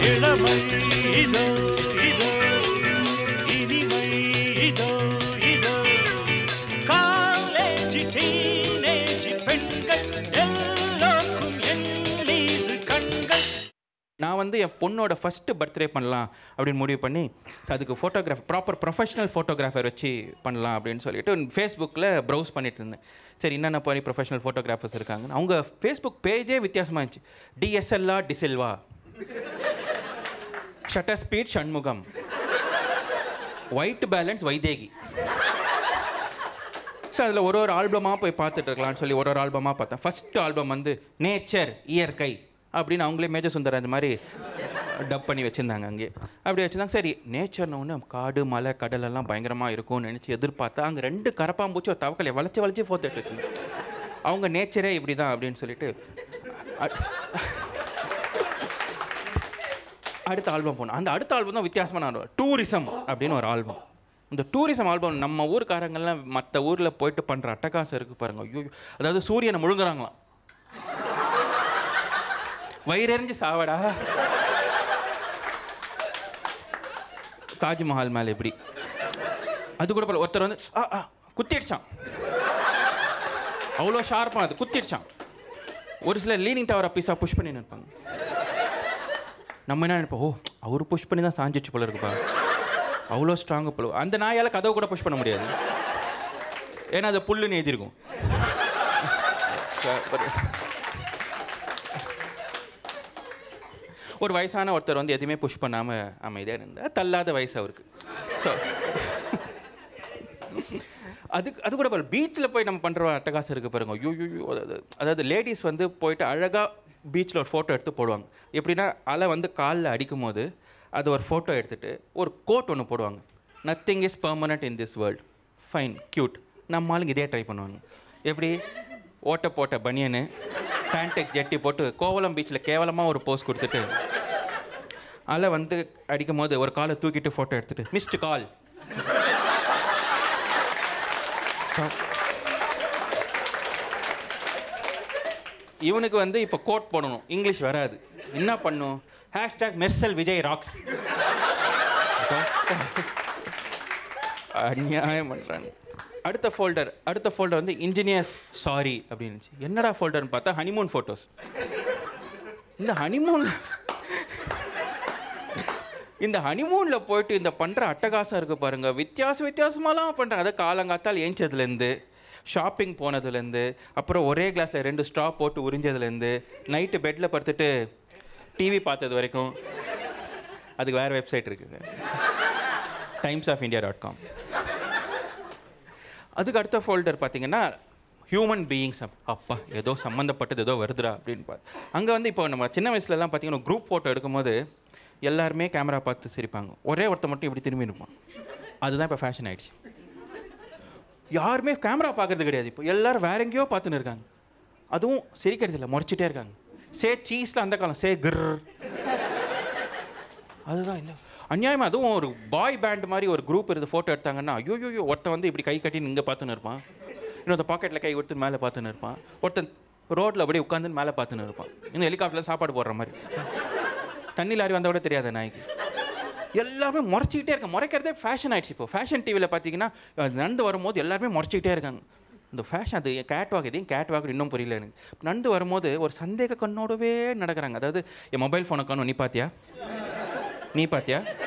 இளமை இதோ இதோ இனிமை இதோ இதோ காலேஜ் டீனேஜ் பெண்கள் எல்லோருக்கும் என் மீது கண்கள் நான் வந்து என் பொண்ணோட ஃபஸ்ட்டு பர்த்டே பண்ணலாம் அப்படின்னு முடிவு பண்ணி அதுக்கு ஃபோட்டோகிராஃப் ப்ராப்பர் ப்ரொஃபஷனல் ஃபோட்டோகிராஃபர் வச்சு பண்ணலாம் அப்படின்னு சொல்லிட்டு ஃபேஸ்புக்கில் ப்ரௌஸ் பண்ணிட்டு இருந்தேன் சரி என்னென்ன போய் ப்ரொஃபஷனல் ஃபோட்டோகிராஃபர்ஸ் இருக்காங்க அவங்க ஃபேஸ்புக் பேஜே வித்தியாசமாக இருந்துச்சு டிஎஸ்எல்ஆர் டிசெல்வா shutter speed Shanmugam white balance Vaidehi so அதில் ஒரு ஒரு ஆல்பமாக போய் பார்த்துட்டு இருக்கலாம்னு சொல்லி ஒரு ஒரு ஆல்பமாக பார்த்தேன் ஃபஸ்ட் ஆல்பம் வந்து நேச்சர் இயற்கை அப்படின்னு அவங்களே மேஜர் சுந்தர் அந்த மாதிரி டப் பண்ணி வச்சுருந்தாங்க அங்கே அப்படி வச்சுருந்தாங்க சரி நேச்சர்னு ஒன்று காடு மலை கடல் எல்லாம் பயங்கரமாக இருக்கும்னு நினச்சி எதிர்பார்த்தா அங்கே ரெண்டு கரப்பாம்பூச்சி ஒரு தவக்கலை வளைச்சி வளைச்சி ஃபோட்டோ எடுத்து வச்சுருந்தாங்க அவங்க நேச்சரே இப்படி தான் அப்படின்னு சொல்லிட்டு அ- அடுத்த ஆல்பம் போனோம் அந்த அடுத்த ஆல்பம் தான் வித்தியாசமான ஆல்பம் டூரிசம் அப்படின்னு ஒரு ஆல்பம் இந்த டூரிசம் ஆல்பம் நம்ம ஊர்க்காரங்கெல்லாம் மற்ற ஊரில் போயிட்டு பண்ணுற அட்டகாசம் இருக்குது பாருங்க ஐயோ அதாவது சூரியனை முழுங்குறாங்களாம் வயிறெறிஞ்சு சாவடா தாஜ்மஹால் மேலே எப்படி அது கூட பரவாயில்ல. ஒருத்தர் வந்து ஆ ஆ குத்திடுச்சான் அவ்வளோ ஷார்ப்பாக அது குத்திடுச்சான் ஒரு சிலர் லீனிங் டவர் பீஸாக புஷ் பண்ணி நிற்பாங்க நம்ம என்ன நினைப்போம் ஓ அவர் புஷ் பண்ணி தான் சாஞ்சிச்சு போல இருக்குப்பா அவ்வளோ ஸ்ட்ராங்கு போல அந்த நாயால் கதவை கூட புஷ் பண்ண முடியாது ஏன்னா அது புல்லுன்னு எழுதியிருக்கும் ஒரு வயசான ஒருத்தர் வந்து எதுவுமே புஷ் பண்ணாமல் அமைதியாக இருந்தார் தள்ளாத வயசு அவருக்கு ஸோ அது அது கூட பாரு பீச்சில் போய் நம்ம பண்ணுற அட்டகாசம் இருக்குது பாருங்க ஐயோ ஐயோ அதாவது அதாவது லேடிஸ் வந்து போயிட்டு அழகாக பீச்சில் ஒரு ஃபோட்டோ எடுத்து போடுவாங்க எப்படின்னா அலை வந்து காலில் அடிக்கும் போது அது ஒரு ஃபோட்டோ எடுத்துட்டு ஒரு கோட் ஒன்று போடுவாங்க nothing is permanent in this world fine cute நம்ம ஆளுங்க இதே ட்ரை பண்ணுவாங்க எப்படி ஓட்ட போட்ட பனியனு பேண்டெக் ஜெட்டி போட்டு கோவலம் பீச்சில் கேவலமாக ஒரு போஸ் கொடுத்துட்டு அலை வந்து அடிக்கும் போது ஒரு காலை தூக்கிட்டு ஃபோட்டோ எடுத்துட்டு மிஸ்டு கால் இவனுக்கு வந்து இப்போ கோட் போடணும் இங்கிலீஷ் வராது என்ன பண்ணும் ஹேஷ்டாக் மெர்சல் விஜய் ராக்ஸ் அநியாயம் பண்ணுறாங்க அடுத்த ஃபோல்டர் அடுத்த ஃபோல்டர் வந்து இன்ஜினியர்ஸ் சாரி அப்படின்னு இருந்துச்சு. என்னடா ஃபோல்டர்னு பார்த்தா ஹனிமூன் ஃபோட்டோஸ் இந்த ஹனிமூன் இந்த ஹனிமூனில் போயிட்டு இந்த பண்ணுற அட்டகாசம் இருக்குது பாருங்கள் வித்தியாச வித்தியாசமாலாம் பண்ணுறாங்க அதை காலங்காத்தால் ஏஞ்சதுலேருந்து ஷாப்பிங் போனதுலேருந்து அப்புறம் ஒரே கிளாஸில் ரெண்டு ஸ்ட்ரா போட்டு உறிஞ்சதுலேருந்து நைட்டு பெட்டில் படுத்துட்டு டிவி பார்த்தது வரைக்கும் அதுக்கு வேறு வெப்சைட் இருக்குது Times of India dot com அதுக்கு அடுத்த ஃபோல்டர் பார்த்தீங்கன்னா ஹியூமன் பீயிங்ஸ் அப்பா ஏதோ சம்மந்தப்பட்டது ஏதோ வருதுடா அப்படின்னு பார்த்து அங்கே வந்து இப்போ நம்ம சின்ன வயசுலலாம் பார்த்தீங்கன்னா குரூப் ஃபோட்டோ எடுக்கும்போது எல்லாருமே கேமரா பார்த்து சிரிப்பாங்க ஒரே ஒருத்தர் மட்டும் இப்படி திரும்பி இருப்பான் அதுதான் இப்போ ஃபேஷன் ஆயிடுச்சு யாருமே கேமரா பார்க்கறது கிடையாது இப்போ எல்லாரும் வேற எங்கேயோ பார்த்துன்னு இருக்காங்க அதுவும் சிரிக்கிறது இல்லை முறைச்சிட்டே இருக்காங்க சே சீஸில் அந்த காலம் சே கிர் அதுதான் இல்லை அநியாயமாக அதுவும் ஒரு பாய் பேண்ட் மாதிரி ஒரு குரூப் இருந்து ஃபோட்டோ எடுத்தாங்கன்னா ஐயோ ஐயோ ஒருத்தன் வந்து இப்படி கை கட்டி இங்கே பார்த்துன்னு இருப்பான் இன்னொருத்த பாக்கெட்டில் கை கொடுத்து மேலே பார்த்துன்னு இருப்பான் ஒருத்தன் ரோட்டில் அப்படியே உட்காந்து மேலே பார்த்துன்னு இருப்பான் இன்னும் ஹெலிகாப்டரில் சாப்பாடு போடுற மாதிரி தண்ணி லாரி வந்தால் கூட தெரியாத நாய்க்கு எல்லாமே முறைச்சிக்கிட்டே இருக்க முறைக்கிறதே ஃபேஷன் ஆயிடுச்சு இப்போ ஃபேஷன் டிவியில் பார்த்தீங்கன்னா அஹ், நடந்து வரும்போது எல்லாருமே முறைச்சிக்கிட்டே இருக்காங்க இந்த ஃபேஷன் அது கேட் வாக் இதையும் கேட் வாக் இன்னும் புரியல எனக்கு நடந்து வரும்போது ஒரு சந்தேக கண்ணோடவே நடக்கிறாங்க அதாவது என் மொபைல் ஃபோனை காணும் நீ பார்த்தியா நீ பார்த்தியா